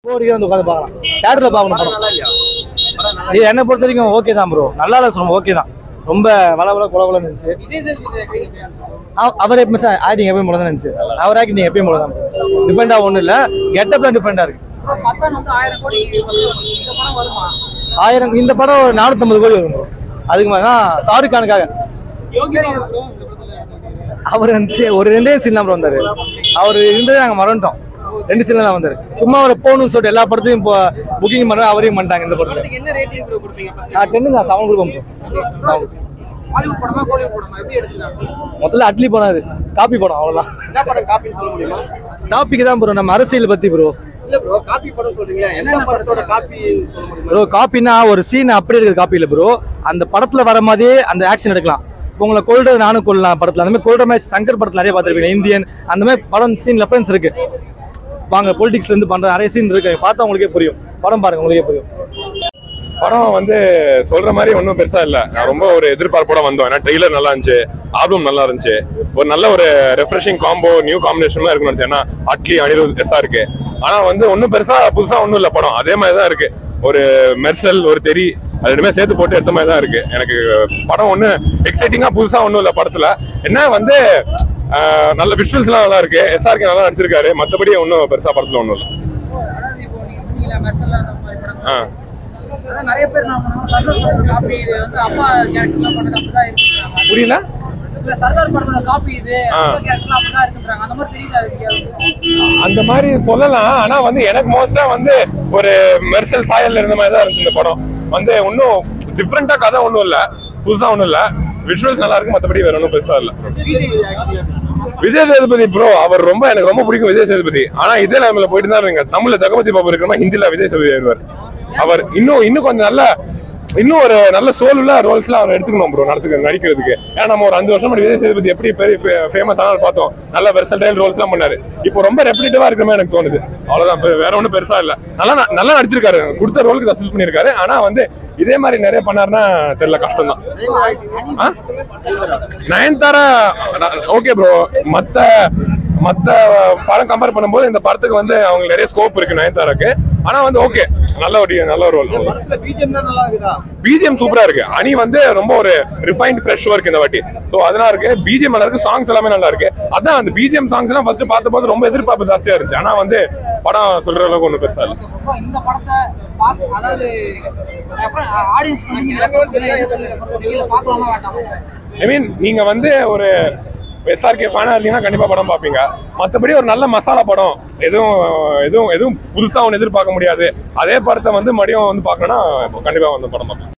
வரைக்கும் வந்து உட்காந்து பார்க்கலாம் தேட்டரில் பார்க்கணும் படம் இது என்னை பொறுத்த வரைக்கும் ஓகே தான் ப்ரோ நல்லா இல்லை சொல்லுவோம் ஓகே தான் ரொம்ப வள வள குல குலன்னு இருந்துச்சு அவ- அவர் எப்போ மச்சான் ஆக்டிங் எப்பயும் போல தான் இருந்துச்சு அவர் ஆக்டிங் எப்பயும் போல தான் டிஃப்ரெண்டாக ஒன்றும் இல்லை கெட்டப்லாம் டிஃப்ரெண்டாக இருக்கு ஆயிரம் இந்த படம் ஒரு நானூற்றம்பது கோடி வரும் ப்ரோ அதுக்கு மேலே ஷாருக் கானுக்காக அவர் வந்துச்சு ஒரு ரெண்டே சீன் தான் ப்ரோ வந்தார் அவர் இருந்ததே நாங்கள் மறந்துட்டோம் ரெண்டு சீன்ல தான் வந்தார் சும்மா அவர் போகணும்னு சொல்லிட்டு எல்லா படத்தையும் இப்போ புக்கிங் பண்ண அவரையும் பண்ணிட்டாங்க இந்த படத்தில் என்ன ரேட்டிங் ப்ரோ கொடுப்பீங்க நான் டென்னு தான் செவன் கொடுப்போம் ப்ரோ ஹாலிவுட் படமா கோலிவுட் படமா எப்படி எடுத்துக்கலாம் முதல்ல அட்லி படம் அது காப்பி படம் அவ்வளோதான் என்ன படம் காப்பின்னு சொல்ல முடியுமா டாபிக் தான் ப்ரோ நம்ம அரசியல் பற்றி ப்ரோ இல்ல ப்ரோ காப்பி படம் சொல்றீங்களா என்ன படத்தோட காப்பி சொல்ல முடியுமா ப்ரோ காப்பினா ஒரு சீன் அப்படியே இருக்கிற காப்பி இல்லை ப்ரோ அந்த படத்தில் வர மாதிரியே அந்த ஆக்ஷன் எடுக்கலாம் இப்போ உங்களை கொல்றது நானும் கொல்லலாம் படத்தில் அந்த மாதிரி கொல்ற மாதிரி சங்கர் படத்தில் நிறைய பார்த்துருப்பீங்க இந்தியன் அந்த மாதிரி படம் சீன் ரெஃபரன்ஸ் இருக்கு வாங்க பொலிட்டிக்ஸ்ல இருந்து பண்ற நிறைய சீன் இருக்கு பார்த்தா உங்களுக்கே புரியும் படம் பாருங்க உங்களுக்கே புரியும் படம் வந்து சொல்ற மாதிரி ஒன்றும் பெருசா இல்ல நான் ரொம்ப ஒரு எதிர்பார்ப்போட வந்தோம் ஏன்னா ட்ரெய்லர் நல்லா இருந்துச்சு ஆல்பம் நல்லா இருந்துச்சு ஒரு நல்ல ஒரு ரெஃப்ரெஷிங் காம்போ நியூ காம்பினேஷன் இருக்குன்னு நினைச்சேன் ஏன்னா அட்லி அனிருத் எஸ்ஸா இருக்கு ஆனா வந்து ஒன்றும் பெருசா புதுசா ஒன்றும் இல்ல படம் அதே மாதிரி தான் இருக்கு ஒரு மெர்சல் ஒரு தெரி அது ரெண்டுமே சேர்த்து போட்டு எடுத்த மாதிரி தான் இருக்கு எனக்கு படம் ஒண்ணு எக்ஸைட்டிங்கா புதுசா ஒன்றும் இல்ல படத்துல என்ன வந்து ஆஹ், நல்ல விஷுவல்ஸ்லாம் நல்லா இருக்கு எஸ்ஆர்கே நல்லா நடிச்சிருக்காரு மத்தபடி ஒன்றும் பெருசா படத்துல ஒன்றும் இல்லை அதாவது இப்போ நீங்க சொன்னீங்களா மெட்டல் அந்த மாதிரி படம் ஆ அதான் நிறைய பேர் நான் சர்தார் படத்தோட காப்பி இது வந்து அப்பா கேரக்டர்லாம் பண்ணது அப்படிதான் இருக்குன்றாங்க புரியல இல்ல சர்தார் படத்தோட காப்பி இது ஆ. அப்பா கேரக்டர்லாம் அப்படிதான் இருக்குன்றாங்க அந்த மாதிரி தெரியுது அது எங்கேயாவது? அந்த மாதிரி சொல்லலாம் ஆனா வந்து எனக்கு மோஸ்டா வந்து ஒரு மெர்சல் சாயல்ல இருந்த மாதிரி தான் இருந்துச்சு இந்த படம் வந்து ஒன்றும் டிஃப்ரெண்டா கதை ஒன்றும் இல்ல புதுசா ஒன்றும் இல்ல விஷுவல்ஸ் நல்லா இருக்கு மத்தபடி வேற ஒன்றும் பெருசா இல்ல விஜய் சேதுபதி ப்ரோ அவர் ரொம்ப எனக்கு ரொம்ப பிடிக்கும் விஜய் சேதுபதி ஆனா இதே நிலைமையில போயிட்டு தான் இருங்க தமிழ்ல ஜெகபதி பாபு இருக்கிறமா ஹிந்தில விஜய் சேதுபதி ஆயிடுவார் அவர் இன்னும் இன்னும் கொஞ்சம் நல்ல இன்னும் ஒரு நல்ல சோலுள்ள ரோல்ஸ்லாம் அவர் எடுத்துக்கணும் ப்ரோ நடத்துக்க நடிக்கிறதுக்கு ஏன்னா நம்ம ஒரு அஞ்சு வருஷம் முன்னாடி விஜய் சேதுபதி எப்படி பெரிய ஃபேமஸ் ஆனாலும் பார்த்தோம் நல்ல வெர்சல்டைல் ரோல்ஸ்லாம் பண்ணாரு இப்போ ரொம்ப ரெப்டிட்டிவா இருக்கிற மாதிரி எனக்கு தோணுது அவ்வளவுதான் பெ- வேற ஒன்றும் பெருசா இல்ல நல்லா ந- நல்லா நடிச்சிருக்காரு கொடுத்த ரோலுக்கு ரசில் பண்ணியிருக்காரு ஆனா வந்து இதே மாதிரி நிறைய பண்ணாருன்னா தெரியல கஷ்டம் தான் நயன்தாரா ஓகே ப்ரோ மத்த மத்த படம் கம்பேர் பண்ணும்போது இந்த படத்துக்கு வந்து அவங்க நிறைய ஸ்கோப் இருக்கு நயன்தாராக்கு ஆனா வந்து ஓகே நல்ல ஒரு நல்ல ஒரு ரோல் பிஜிஎம் சூப்பரா இருக்கு அணி வந்து ரொம்ப ஒரு ரிஃபைன்ட் ஃப்ரெஷ் ஒர்க் இந்த வாட்டி சோ அதெல்லாம் இருக்கு பிஜிஎம் நல்லா இருக்கு சாங்ஸ் எல்லாமே நல்லா இருக்கு அதான் அந்த பிஜிஎம் சாங்ஸ் எல்லாம் ஃபர்ஸ்ட் பார்த்த போது ரொம்ப எதிர்பார்ப்பு ஜாஸ்தியா இருந்துச்சு ஆனா வந்து படம் சொல்ற அளவுக்கு ஒன்றும் பெருசா இல்லை அப்புறம் இந்த படத்தை பார்க்க அதாவது அப்புறம் ஆடியன்ஸ் வந்து நீங்க ரெஃபர் வெளியில பார்க்கலாமா வேண்டாமா ஐ மீன் நீங்க வந்து ஒரு எஸ்ஆர்கே ஃபேனா இருந்தீங்கன்னா கண்டிப்பா படம் பார்ப்பீங்க மத்தபடி ஒரு நல்ல மசாலா படம் எதுவும் எதுவும் எதுவும் புதுசா ஒன்று எதிர்பார்க்க முடியாது அதே படத்தை வந்து மறுபடியும் வந்து பார்க்கணும்னா கண்டிப்பா வந்து படம் பார்ப்பேன்